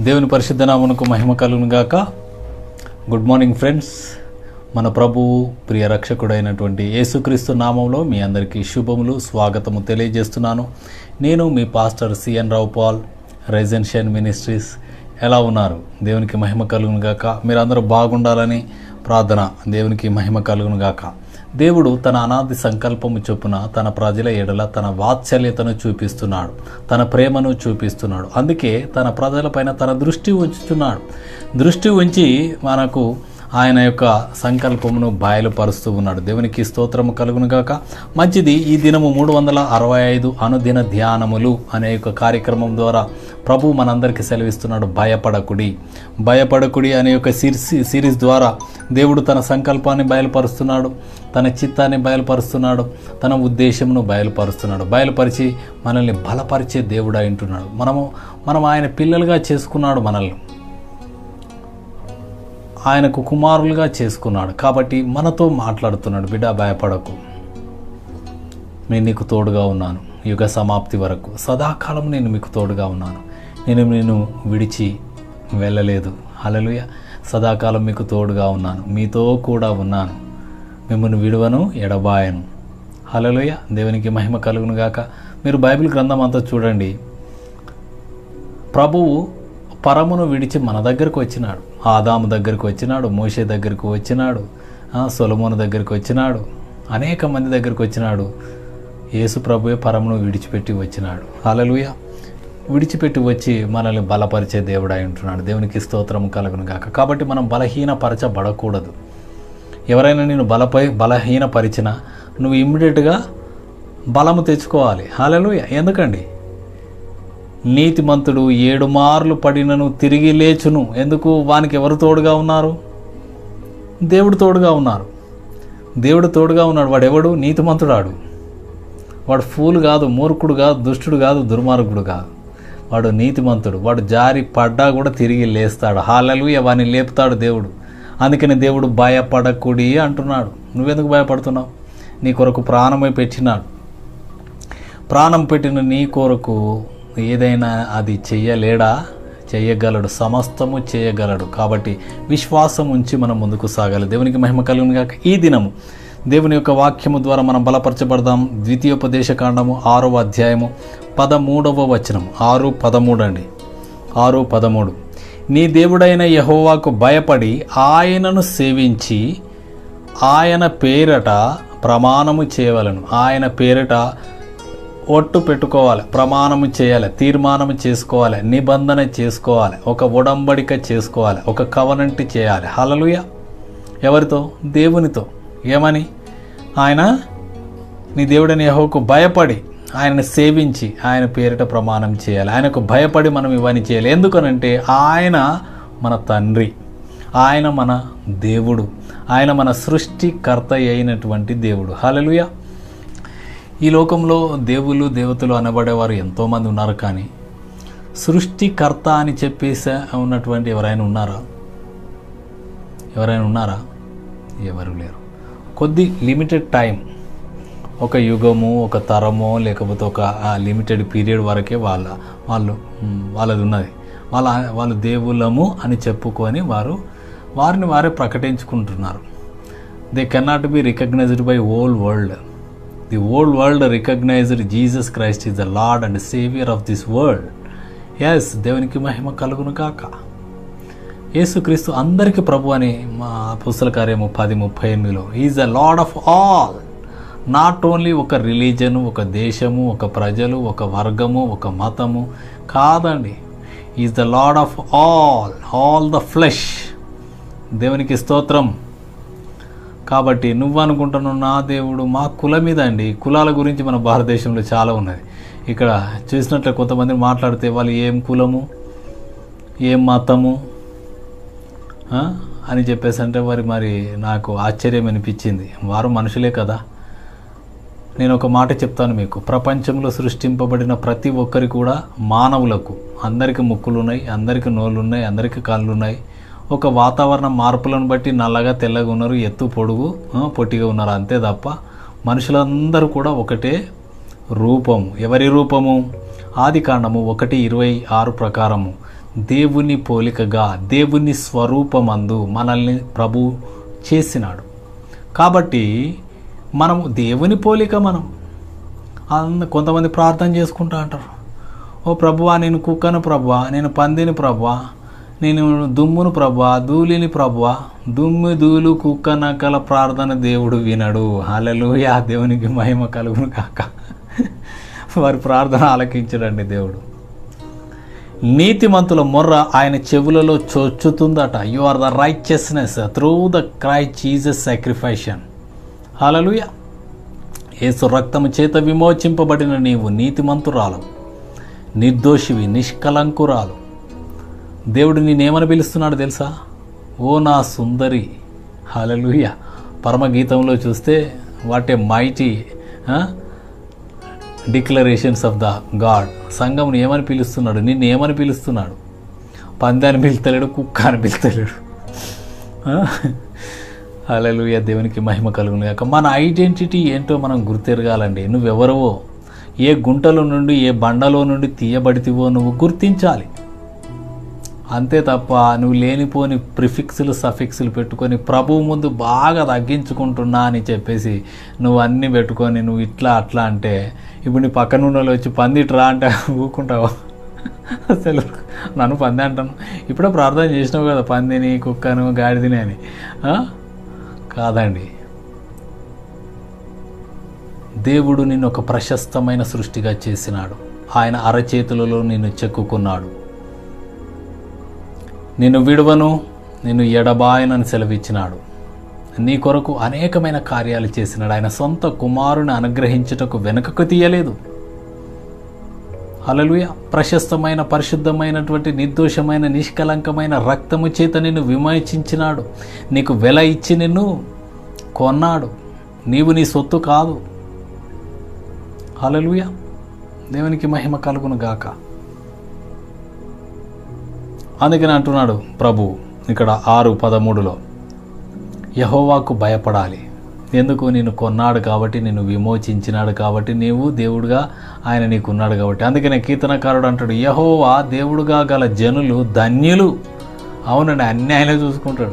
దేవుని పరిశుద్ధ నామమునకు మహిమ కలుగును గాక గుడ్ మార్నింగ్ ఫ్రెండ్స్ మన ప్రభువు ప్రియ రక్షకుడైనటువంటి యేసుక్రీస్తు నామంలో మీ అందరికీ శుభములు స్వాగతము తెలియజేస్తున్నాను నేను మీ పాస్టర్ సిఎన్ రావు పాల్ రెజెన్షియన్ మినిస్ట్రీస్ ఎలా ఉన్నారు దేవునికి మహిమ కలుగును గాక మీరందరూ బాగుండాలని ప్రార్థన దేవునికి మహిమ కలుగును గాక దేవుడు తన అనాది సంకల్పము చొప్పున తన ప్రజల ఎడల తన వాత్సల్యతను చూపిస్తున్నాడు తన ప్రేమను చూపిస్తున్నాడు అందుకే తన ప్రజలపైన తన దృష్టి ఉంచుతున్నాడు దృష్టి ఉంచి మనకు ఆయన యొక్క సంకల్పమును బయలుపరుస్తూ ఉన్నాడు దేవునికి స్తోత్రము కలుగును గాక మంచిది ఈ దినము మూడు వందల అరవై ఐదు అనుదిన ధ్యానములు అనే యొక్క కార్యక్రమం ద్వారా ప్రభు మనందరికీ సెలవిస్తున్నాడు భయపడకుడి భయపడకుడి అనే యొక్క సిరీస్ సిరీస్ ద్వారా దేవుడు తన సంకల్పాన్ని బయలుపరుస్తున్నాడు తన చిత్తాన్ని బయలుపరుస్తున్నాడు తన ఉద్దేశమును బయలుపరుస్తున్నాడు బయలుపరిచి మనల్ని బలపరిచే దేవుడు అంటున్నాడు మనము మనం ఆయన పిల్లలుగా చేసుకున్నాడు మనల్ని ఆయనకు కుమారులుగా చేసుకున్నాడు కాబట్టి మనతో మాట్లాడుతున్నాడు బిడ్డ భయపడకు నేను నీకు తోడుగా ఉన్నాను యుగ సమాప్తి వరకు సదాకాలం నేను మీకు తోడుగా ఉన్నాను నేను నేను విడిచి వెళ్ళలేదు హలలుయ సదాకాలం మీకు తోడుగా ఉన్నాను మీతో కూడా ఉన్నాను మిమ్మల్ని విడువను ఎడబాయను హలలుయ దేవునికి మహిమ కలుగును గాక మీరు బైబిల్ గ్రంథం అంతా చూడండి ప్రభువు పరమును విడిచి మన దగ్గరకు వచ్చినాడు ఆదాము దగ్గరకు వచ్చినాడు మోషే దగ్గరకు వచ్చినాడు ఆ, సొలమోను దగ్గరికి వచ్చినాడు అనేక మంది దగ్గరికి వచ్చినాడు యేసు ప్రభువే పరమును విడిచిపెట్టి వచ్చినాడు హల్లెలూయ విడిచిపెట్టి వచ్చి మనల్ని బలపరిచే దేవుడు అయి ఉంటున్నాడు దేవునికి స్తోత్రం కలుగును గాక కాబట్టి మనం బలహీనపరచబడకూడదు ఎవరైనా నేను బలపై బలహీనపరిచినా నువ్వు ఇమ్మీడియట్గా బలము తెచ్చుకోవాలి హల్లెలూయ ఎందుకండి నీతిమంతుడు ఏడు మార్లు పడినను తిరిగి లేచును ఎందుకు వానికి ఎవరు తోడుగా ఉన్నారు దేవుడు తోడుగా ఉన్నారు దేవుడు తోడుగా ఉన్నాడు వాడు ఎవడు నీతిమంతుడాడు వాడు ఫూలు కాదు మూర్ఖుడు కాదు దుష్టుడు కాదు దుర్మార్గుడు కాదు వాడు నీతిమంతుడు వాడు జారి పడ్డా కూడా తిరిగి లేస్తాడు హాలలు వాడిని లేపుతాడు దేవుడు అందుకని దేవుడు భయపడకుడి అంటున్నాడు నువ్వెందుకు భయపడుతున్నావు నీ కొరకు ప్రాణమై పెట్టినాడు ప్రాణం పెట్టిన నీ కొరకు ఏదైనా అది చెయ్యలేడా చేయగలడు సమస్తము చేయగలడు కాబట్టి విశ్వాసం ఉంచి మనం ముందుకు సాగాలి దేవునికి మహిమ కలుగును గాక ఈ దినము దేవుని యొక్క వాక్యము ద్వారా మనం బలపరచబడదాం ద్వితీయోపదేశ కాండము ఆరవ అధ్యాయము పదమూడవ వచనం ఆరు పదమూడు అండి ఆరు పదమూడు నీ దేవుడైన యహోవాకు భయపడి ఆయనను సేవించి ఆయన పేరట ప్రమాణము చేయవలను ఆయన పేరట ఒట్టు పెట్టుకోవాలి ప్రమాణము చేయాలి తీర్మానం చేసుకోవాలి నిబంధన చేసుకోవాలి ఒక ఉడంబడిక చేసుకోవాలి ఒక కవనంటి చేయాలి హలలుయ ఎవరితో దేవునితో ఏమని ఆయన నీ దేవుడని యహోకు భయపడి ఆయనను సేవించి ఆయన పేరిట ప్రమాణం చేయాలి ఆయనకు భయపడి మనం ఇవన్నీ చేయాలి ఎందుకనంటే ఆయన మన తండ్రి ఆయన మన దేవుడు ఆయన మన సృష్టికర్త అయినటువంటి దేవుడు హలలుయ ఈ లోకంలో దేవుళ్ళు దేవతలు అనబడేవారు ఎంతోమంది ఉన్నారు కానీ సృష్టికర్త అని చెప్పేసి ఉన్నటువంటి ఎవరైనా ఉన్నారా ఎవరైనా ఉన్నారా ఎవరు లేరు కొద్ది లిమిటెడ్ టైం ఒక యుగము ఒక తరమో లేకపోతే ఒక లిమిటెడ్ పీరియడ్ వరకే వాళ్ళ వాళ్ళు మ్, వాళ్ళది ఉన్నది వాళ్ళ వాళ్ళు దేవుళ్ళము అని చెప్పుకొని వారు వారిని వారే ప్రకటించుకుంటున్నారు they cannot be recognised by all world the old world recognised Jesus Christ is the lord and saviour of this world yes దేవునికి మహిమ కలుగును కాక యేసుక్రీస్తు అందరికీ ప్రభు అని మా పుస్తల కార్యము పది ముప్పై ఎనిమిదిలో is the lord of all not only ఒక రిలీజన్ ఒక దేశము ఒక ప్రజలు ఒక వర్గము ఒక మతము కాదండి is the lord of all all the flesh దేవునికి స్తోత్రం కాబట్టి నువ్వు అనుకుంటున్నావు నా దేవుడు మా కుల మీద అండి కులాల గురించి మన భారతదేశంలో చాలా ఉన్నది ఇక్కడ చూసినట్లు కొంతమంది మాట్లాడితే వాళ్ళు ఏం కులము ఏం మతము ఆ? అని చెప్పేసి అంటే మరి మరి నాకు ఆశ్చర్యం అనిపించింది వారు మనుషులే కదా నేను ఒక మాట చెప్తాను మీకు ప్రపంచంలో సృష్టింపబడిన ప్రతి ఒక్కరి కూడా మానవులకు అందరికీ ముక్కులు ఉన్నాయి అందరికీ నోళ్ళు ఉన్నాయి అందరికీ కాళ్ళు ఉన్నాయి ఒక వాతావరణ మార్పులను బట్టి నల్లగా తెల్లగా ఉన్నారు ఎత్తు పొడుగు ఆ, పొట్టిగా ఉన్నారు అంతే తప్ప మనుషులందరూ కూడా ఒకటే రూపము ఎవరి రూపము ఆది కాండము ఒకటి ఇరవై ఆరు ప్రకారము దేవుని పోలికగా దేవుని స్వరూపమందు మనల్ని ప్రభు చేసినాడు కాబట్టి మనము దేవుని పోలిక మనం అంద కొంతమంది ప్రార్థన చేసుకుంటా అంటారు ఓ ప్రభువా నేను కుక్కను ప్రభువా నేను పందిని ప్రభువా నేను దుమ్మును ప్రభువా ధూళిని ప్రభువా దుమ్ము ధూళు కుక్క నక్కల ప్రార్థన దేవుడు వినడు హల్లెలూయా దేవునికి మహిమ కలుగును కాక వారి ప్రార్థన ఆలకించడండి దేవుడు నీతిమంతుల మొర్ర ఆయన చెవులలో చొచ్చుతుందట you are the righteousness through the cry Jesus sacrification hallelujah Yesu రక్తము చేత విమోచింపబడిన నీవు నీతిమంతురాలు నిర్దోషివి నిష్కలంకురాలు దేవుడు నేనేమని పిలుస్తున్నాడు తెలుసా ఓ నా సుందరి హలలుయ పరమగీతంలో చూస్తే what a mighty declarations of the God సంఘంని ఏమని పిలుస్తున్నాడు నిన్ను ఏమని పిలుస్తున్నాడు పందాన్ని పిలుతలేడు కుక్క అని పిలుతలేడు అలలుయ దేవునికి మహిమ కలుగును కాక మన ఐడెంటిటీ ఏంటో మనం గుర్తెరగాలండి నువ్వెవరవో ఏ గుంటలో నుండి ఏ బండలో నుండి తీయబడితివో నువ్వు గుర్తించాలి అంతే తప్ప నువ్వు లేనిపోని ప్రిఫిక్స్లు సఫిక్స్లు పెట్టుకొని ప్రభువు ముందు బాగా తగ్గించుకుంటున్నా అని చెప్పేసి నువ్వు అన్నీ పెట్టుకొని నువ్వు ఇట్లా అట్లా అంటే ఇప్పుడు నీ పక్కన ఉన్న వాళ్ళు వచ్చి పందిట్రా అంటే ఊకుంటావు అసలు నన్ను పంది అంటాను ఇప్పుడే ప్రార్థన చేసినావు కదా పందిని కుక్కను గాడిదని అని ఆ? కాదండి దేవుడు నిన్ను ఒక ప్రశస్తమైన సృష్టిగా చేసినాడు ఆయన అరచేతులలో నిన్ను చెక్కుకున్నాడు నిన్ను విడువను నిన్ను ఎడబాయనని సెలవిచ్చినాడు నీ కొరకు అనేకమైన కార్యాలు చేసినాడు ఆయన సొంత కుమారుని అనుగ్రహించుటకు వెనుకకు తీయలేదు హల్లెలూయా ప్రశస్తమైన పరిశుద్ధమైనటువంటి నిర్దోషమైన నిష్కలంకమైన రక్తము చేత నిన్ను విమోచించినాడు నీకు వెల ఇచ్చి నిన్ను కొన్నాడు నీవు నీ సొత్తు కాదు హల్లెలూయా దేవునికి మహిమ కలుగును గాక అందుకని అంటున్నాడు ప్రభు ఇక్కడ ఆరు పదమూడులో యహోవాకు భయపడాలి ఎందుకు నిన్ను కొన్నాడు కాబట్టి నిన్ను విమోచించినాడు కాబట్టి నీవు దేవుడుగా ఆయన నీకున్నాడు కాబట్టి అందుకనే కీర్తనకారుడు అంటాడు యహోవా దేవుడుగా గల జనులు ధన్యులు అవునండి అన్ని ఆయనే చూసుకుంటాడు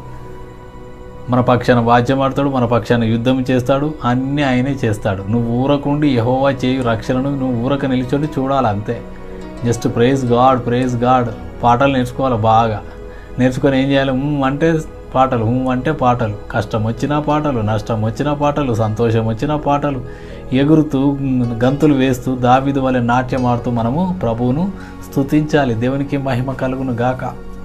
మన పక్షాన వాద్యం ఆడతాడు మన పక్షాన యుద్ధం చేస్తాడు అన్నీ ఆయనే చేస్తాడు నువ్వు ఊరకుండి యహోవా చేయు రక్షణను నువ్వు ఊరక నిలిచొని చూడాలి అంతే just praise God praise God పాటలు నేర్చుకోవాలి బాగా నేర్చుకొని ఏం చేయాలి ఉమ్ అంటే పాటలు ఉమ్ అంటే పాటలు కష్టం వచ్చినా పాటలు నష్టం వచ్చినా పాటలు సంతోషం వచ్చినా పాటలు ఎగురుతూ ఉమ్, గంతులు వేస్తూ దావిదు వలె నాట్యం ఆడుతూ మనము ప్రభువును స్తుతించాలి దేవునికి మహిమ కలుగును గాక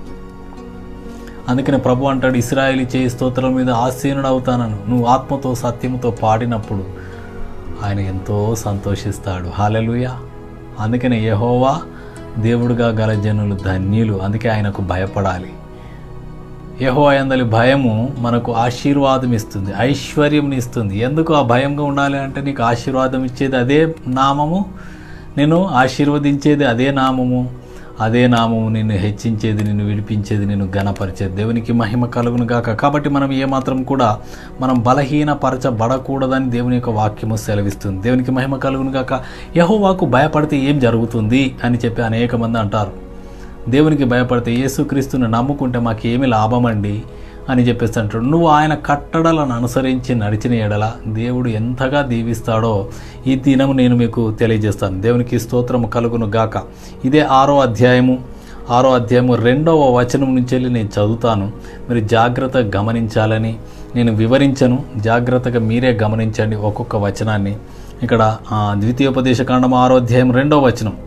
అందుకని ప్రభు అంటాడు ఇస్రాయేలీ చేయి స్తోత్రం మీద ఆసీనుడు అవుతానను నువ్వు ఆత్మతో సత్యముతో పాడినప్పుడు ఆయన ఎంతో సంతోషిస్తాడు హాలెలుయ అందుకనే యెహోవా దేవుడుగా గల జనులు ధన్యులు అందుకే ఆయనకు భయపడాలి యెహోవా యందలి భయము మనకు ఆశీర్వాదం ఇస్తుంది ఐశ్వర్యం ఇస్తుంది ఎందుకు ఆ భయంగా ఉండాలి అంటే నీకు ఆశీర్వాదం ఇచ్చేది అదే నామము నేను ఆశీర్వదించేది అదే నామము అదే నామము నిన్ను హెచ్చించేది నిన్ను విడిపించేది నిన్ను ఘనపరిచేది దేవునికి మహిమ కలుగును గాక కాబట్టి మనం ఏమాత్రం కూడా మనం బలహీనపరచబడకూడదని దేవుని యొక్క వాక్యము సెలవిస్తుంది దేవునికి మహిమ కలుగును గాక యహోవాకు భయపడితే ఏం జరుగుతుంది అని చెప్పి అనేక మంది అంటారు దేవునికి భయపడితే యేసుక్రీస్తుని నమ్ముకుంటే మాకు ఏమి లాభమండి అని చెప్పేసి అంటాడు నువ్వు ఆయన కట్టడలను అనుసరించి నడిచిన ఎడల దేవుడు ఎంతగా దీవిస్తాడో ఈ దినము నేను మీకు తెలియజేస్తాను దేవునికి స్తోత్రము కలుగును గాక ఇదే ఆరో అధ్యాయము ఆరో అధ్యాయము రెండవ వచనం నుంచి వెళ్ళి నేను చదువుతాను మీరు జాగ్రత్తగా గమనించాలని నేను వివరించను జాగ్రత్తగా మీరే గమనించండి ఒక్కొక్క వచనాన్ని ఇక్కడ ఆ, ద్వితీయోపదేశకాండం ఆరో అధ్యాయం రెండవ వచనం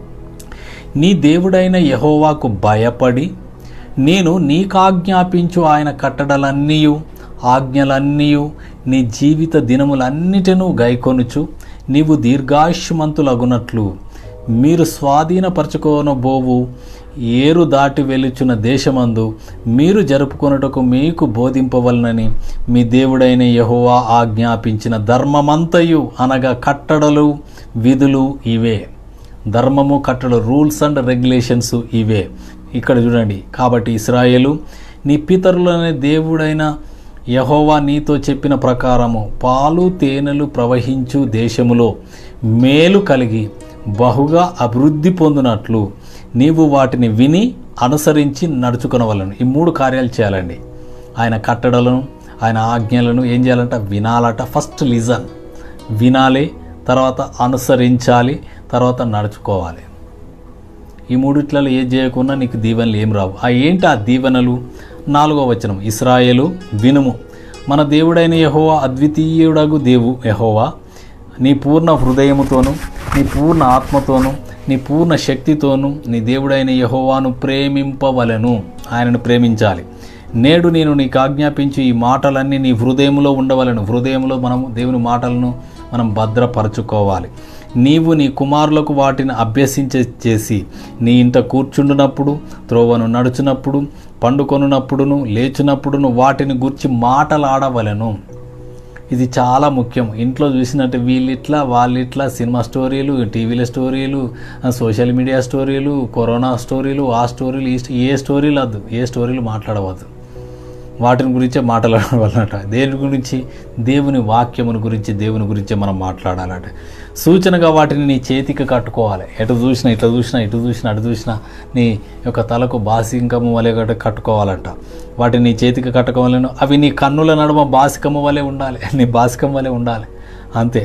నీ దేవుడైన యహోవాకు భయపడి నేను నీకాజ్ఞాపించు ఆయన కట్టడలన్నీయు ఆజ్ఞలన్నీయు నీ జీవిత దినములన్నిటినూ గైకొనుచు నీవు దీర్ఘాయుష్మంతులగునట్లు మీరు స్వాధీనపరచుకోనబోవు ఏరు దాటి వెలుచున్న దేశమందు మీరు జరుపుకొనుటకు మీకు బోధింపవలనని మీ దేవుడైన యెహోవా ఆజ్ఞాపించిన ధర్మమంతయు అనగా కట్టడలు విధులు ఇవే ధర్మము కట్టడ రూల్స్ అండ్ రెగ్యులేషన్స్ ఇవే ఇక్కడ చూడండి కాబట్టి ఇస్రాయేలు నీ పితరులనే దేవుడైన యహోవా నీతో చెప్పిన ప్రకారము పాలు తేనెలు ప్రవహించు దేశములో మేలు కలిగి బహుగా అభివృద్ధి పొందినట్లు నీవు వాటిని విని అనుసరించి నడుచుకునవలను ఈ మూడు కార్యాలు చేయాలండి ఆయన కట్టడలను ఆయన ఆజ్ఞలను ఏం చేయాలంట వినాలట ఫస్ట్ లిజన్ వినాలి తర్వాత అనుసరించాలి తర్వాత నడుచుకోవాలి ఈ మూడిట్లలో ఏ చేయకుండా నీకు దీవెనలు ఏం రావు ఆ ఏంటి ఆ దీవెనలు నాలుగో వచనం ఇస్రాయేలు వినుము మన దేవుడైన యహోవా అద్వితీయుడగు దేవు యహోవా నీ పూర్ణ హృదయముతోను నీ పూర్ణ ఆత్మతోను నీ పూర్ణ శక్తితోను నీ దేవుడైన యహోవాను ప్రేమింపవలను ఆయనను ప్రేమించాలి నేడు నేను నీకు ఆజ్ఞాపించి ఈ మాటలన్నీ నీ హృదయంలో ఉండవలను హృదయంలో మనము దేవుని మాటలను మనం భద్రపరచుకోవాలి నీవు నీ కుమారులకు వాటిని అభ్యసించే చేసి నీ ఇంట కూర్చుండునప్పుడు త్రోవను నడుచునప్పుడు పండుకొనున్నప్పుడును లేచినప్పుడును వాటిని గురించి మాటలాడవలను ఇది చాలా ముఖ్యం ఇంట్లో చూసినట్టు వీళ్ళిట్లా వాళ్ళిట్లా సినిమా స్టోరీలు టీవీల స్టోరీలు సోషల్ మీడియా స్టోరీలు కరోనా స్టోరీలు ఆ స్టోరీలు ఈ స్టో- ఏ స్టోరీలు వద్దు ఏ స్టోరీలు మాట్లాడవద్దు వాటిని గురించే మాట్లాడాలన్నట దేని గురించి దేవుని వాక్యమును గురించి దేవుని గురించే మనం మాట్లాడాలట సూచనగా వాటిని నీ చేతికి కట్టుకోవాలి ఎటు చూసినా ఇట్లా చూసినా ఇటు చూసినా అటు చూసినా నీ యొక్క తలకు బాసికము వలె గట్ట కట్టుకోవాలంట వాటిని నీ చేతికి కట్టుకోవాలను అవి నీ కన్నుల నడుమ బాసికము వలె ఉండాలి నీ బాసికం వలె ఉండాలి అంతే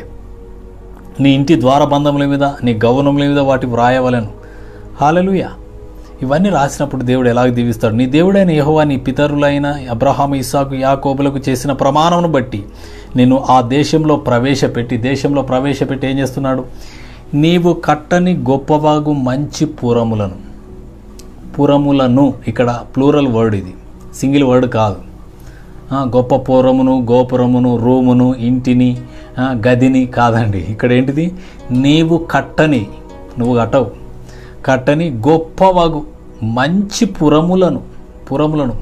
నీ ఇంటి ద్వారబంధముల మీద నీ గౌనముల మీద వాటి వ్రాయవలను హాలలుయా ఇవన్నీ రాసినప్పుడు దేవుడు ఎలాగ దీవిస్తాడు నీ దేవుడైన యెహోవా నీ పితరులైన అబ్రహాం ఇస్సాకు యాకోబులకు చేసిన ప్రమాణమును బట్టి నేను ఆ దేశంలో ప్రవేశపెట్టి దేశంలో ప్రవేశపెట్టి ఏం చేస్తున్నాడు నీవు కట్టని గొప్పవాగు మంచి పురములను పురములను ఇక్కడ ప్లూరల్ వర్డ్ ఇది సింగిల్ వర్డ్ కాదు ఆ, గొప్ప పురమును గోపురమును రూమును ఇంటిని ఆ, గదిని కాదండి ఇక్కడ ఏంటిది నీవు కట్టని నువ్వు కట్టవు కట్టని గొప్పవగు మంచి పురములను పురములను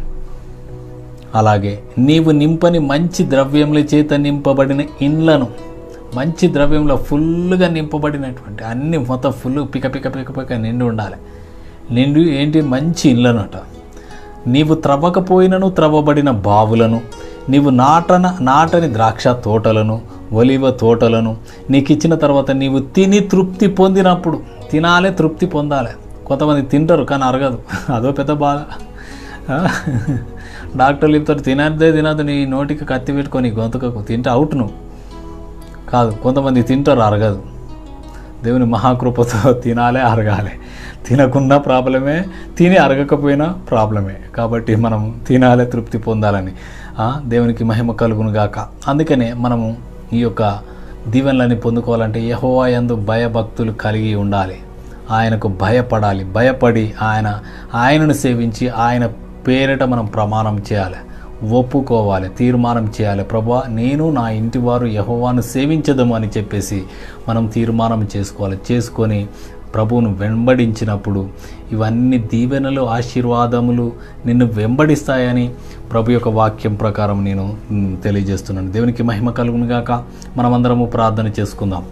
అలాగే నీవు నింపని మంచి ద్రవ్యముల చేత నింపబడిన ఇండ్లను మంచి ద్రవ్యంలో ఫుల్గా నింపబడినటువంటి అన్ని మొత్తం ఫుల్ పిక పిక పిక పిక నిండి ఉండాలి నిండి ఏంటి మంచి ఇళ్ళనట నీవు త్రవ్వకపోయినను త్రవ్వబడిన బావులను నీవు నాటన నాటని ద్రాక్ష తోటలను ఒలివ తోటలను నీకు ఇచ్చిన తర్వాత నీవు తిని తృప్తి పొందినప్పుడు తినాలే తృప్తి పొందాలి కొంతమంది తింటారు కానీ అరగదు అదో పెద్ద బాధ ఆ? డాక్టర్లు చెప్తారు తినద్దే తినద్దు నీ నోటికి కత్తి పెట్టుకొని గొంతుకకు తింటే అవుట్ నువ్వు కాదు కొంతమంది తింటారు అరగదు దేవుని మహాకృపతో తినాలే అరగాలి తినకున్నా ప్రాబ్లమే తిని అరగకపోయినా ప్రాబ్లమే కాబట్టి మనం తినాలే తృప్తి పొందాలని ఆ, దేవునికి మహిమ కలుగును గాక అందుకనే మనము ఈ యొక్క దీవెనలని పొందుకోవాలంటే యహోవా యందు భయభక్తులు కలిగి ఉండాలి ఆయనకు భయపడాలి భయపడి ఆయన ఆయనను సేవించి ఆయన పేరిట మనం ప్రమాణం చేయాలి ఒప్పుకోవాలి తీర్మానం చేయాలి ప్రభా నేను నా ఇంటి వారు యహోవాను సేవించదము అని చెప్పేసి మనం తీర్మానం చేసుకోవాలి చేసుకొని ప్రభువును వెంబడించినప్పుడు ఇవన్నీ దీవెనలు ఆశీర్వాదములు నిన్ను వెంబడిస్తాయని ప్రభు యొక్క వాక్యం ప్రకారం నేను మ్, తెలియజేస్తున్నాను దేవునికి మహిమ కలుగును గాక మనమందరము ప్రార్థన చేసుకుందాం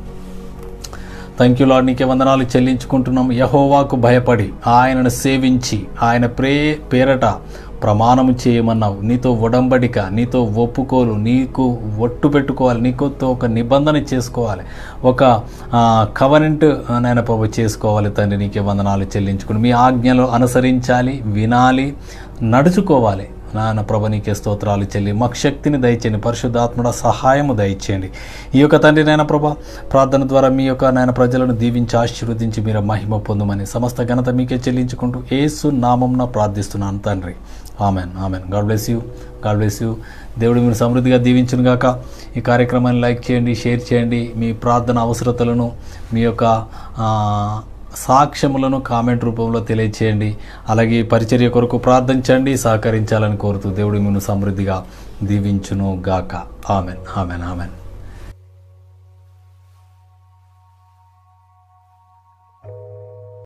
థ్యాంక్ యూ లాడ్ నీకే వందనాలు చెల్లించుకుంటున్నాం యహోవాకు భయపడి ఆయనను సేవించి ఆయన ప్రే పేరట ప్రమాణము చేయమన్నావు నీతో ఒడంబడిక నీతో ఒప్పుకోలు నీకు ఒట్టు పెట్టుకోవాలి నీకుతో ఒక నిబంధన చేసుకోవాలి ఒక కవనెంట్ నాయన ప్రభు చేసుకోవాలి తండ్రి నీకే వందనాలు చెల్లించుకుని మీ ఆజ్ఞలు అనుసరించాలి వినాలి నడుచుకోవాలి నాయన ప్రభ నీకే స్తోత్రాలు చెల్లి మాకు శక్తిని దయచేయండి పరిశుద్ధాత్మడ సహాయము దయచేయండి ఈ యొక్క తండ్రి నాయన ప్రభ ప్రార్థన ద్వారా మీ యొక్క నాయన ప్రజలను దీవించి ఆశీర్వదించి మీరు మహిమ పొందమని సమస్త ఘనత మీకే చెల్లించుకుంటూ ఏసు నామంన ప్రార్థిస్తున్నాను తండ్రి amen amen God bless you God bless you దేవుడు మీరు సమృద్ధిగా దీవించును గాక ఈ కార్యక్రమాన్ని లైక్ చేయండి షేర్ చేయండి మీ ప్రార్థన అవసరతలను మీ యొక్క ఆ, సాక్ష్యములను కామెంట్ రూపంలో తెలియచేయండి అలాగే ఈ పరిచర్య కొరకు ప్రార్థించండి సహకరించాలని కోరుతూ దేవుడు మిమ్మల్ని సమృద్ధిగా దీవించును గాక ఆమెన్ ఆమెన్ ఆమెన్